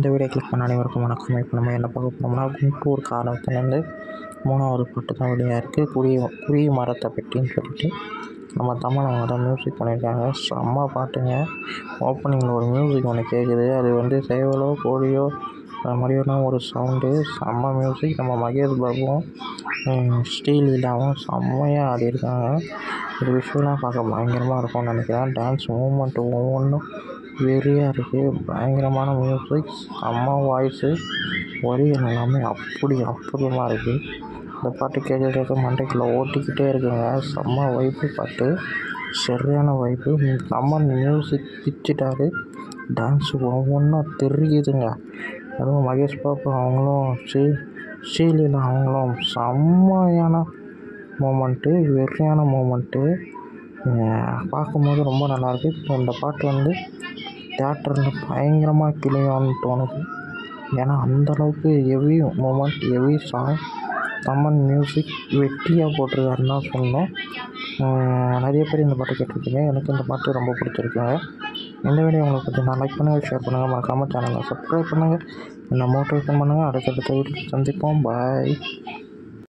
இந்த video click பண்ண அனைவருக்கும் வணக்கம் இப்போ நம்ம என்ன பார்க்க போகிறோம்னா குண்டூர் காலத்துலேருந்து மூணாவது பாட்டு தான் வெளியாக இருக்குது குருவி குருவி மரத்தை பெட்டின்னு சொல்லிட்டு நம்ம தமிழ் அவங்க தான் மியூசிக் பண்ணியிருக்காங்க செம்ம பாட்டுங்க ஓப்பனிங்கில் ஒரு மியூசிக் ஒன்று கேட்குது அது வந்து சேவலோ கோழியோ அது மாதிரியான ஒரு சவுண்டு செம்ம மியூசிக் நம்ம மகேஷ் பாபுவும் ஹம், ஸ்ரீலீலாவும் செம்மையாக ஆடியிருக்காங்க இது விஷுவலாக பார்க்க பயங்கரமாக இருக்கும்னு நினைக்கிறேன் டான்ஸ் மூமெண்ட் ஒவ்வொன்றும் வெறியாக இருக்குது பயங்கரமான மியூசிக் செம்ம வாய்ஸு வரிகள் எல்லாமே அப்படி அற்புதமாக இருக்குது இந்த பாட்டு கேட்க கேட்க மண்டைக்குள்ளே ஓட்டிக்கிட்டே இருக்குங்க செம்ம வைப்பு பாட்டு சரியான வைப்பு செம்ம மியூசிக் பிச்சுட்டாரு டான்ஸ் ஒவ்வொன்றும் தெரியுதுங்க அதுவும் மகேஷ் பாபு அவங்களும் ஸ்ரீ ஸ்ரீலீலா அவங்களும் செம்மையான மூமெண்ட்டு வெறியான மூமெண்ட்டு பார்க்கும்போது ரொம்ப நல்லாயிருக்கு இப்போ இந்த பாட்டு வந்து தேட்டரில் பயங்கரமாக கிளியோன்னு தோணுது ஏன்னா அந்தளவுக்கு heavy moment heavy song Thaman music வெட்டியாக போட்டிருக்காருன்னு தான் சொல்லணும் உம், நிறைய பேர் இந்த பாட்டு கேட்டிருப்பீங்க எனக்கு இந்த பாட்டு ரொம்ப பிடிச்சிருக்குங்க இந்த வீடியோ உங்களுக்கு பிடிச்சிருந்தா லைக் பண்ணுங்கள் ஷேர் பண்ணுங்கள் மறக்காமல் சேனலை சப்ஸ்கிரைப் பண்ணுங்கள் என்னை மோட்டிவேஷன் பண்ணுங்கள் அடுத்தடுத்த வீடியோ சந்திப்போம் பாய்